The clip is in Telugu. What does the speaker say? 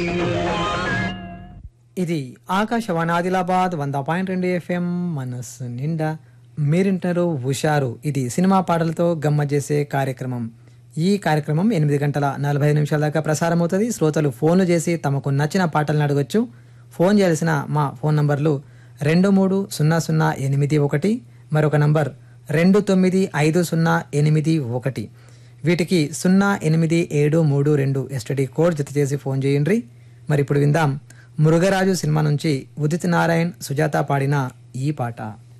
ఇది ఆకాశవాణి ఆదిలాబాద్ వంద పాయింట్ రెండు ఎఫ్ఎం మనస్సు నిండా మీరింటారు హుషారు ఇది సినిమా పాటలతో గమ్మ చేసే కార్యక్రమం ఈ కార్యక్రమం ఎనిమిది గంటల నలభై ఐదు నిమిషాల దాకా ప్రసారం అవుతుంది శ్రోతలు ఫోన్లు చేసి తమకు నచ్చిన పాటలను అడగొచ్చు ఫోన్ చేయాల్సిన మా ఫోన్ నంబర్లు రెండు మూడు సున్నా సున్నా ఎనిమిది ఒకటి మరొక నంబర్ రెండు తొమ్మిది ఐదు సున్నా ఎనిమిది ఒకటి వీటికి సున్నా ఎనిమిది ఏడు మూడు రెండు ఎస్టడీ కోడ్ జత చేసి ఫోన్ చేయండి మరి ఇప్పుడు విందాం మురుగరాజు సినిమా నుంచి ఉదిత్ నారాయణ్ సుజాత పాడిన ఈ పాట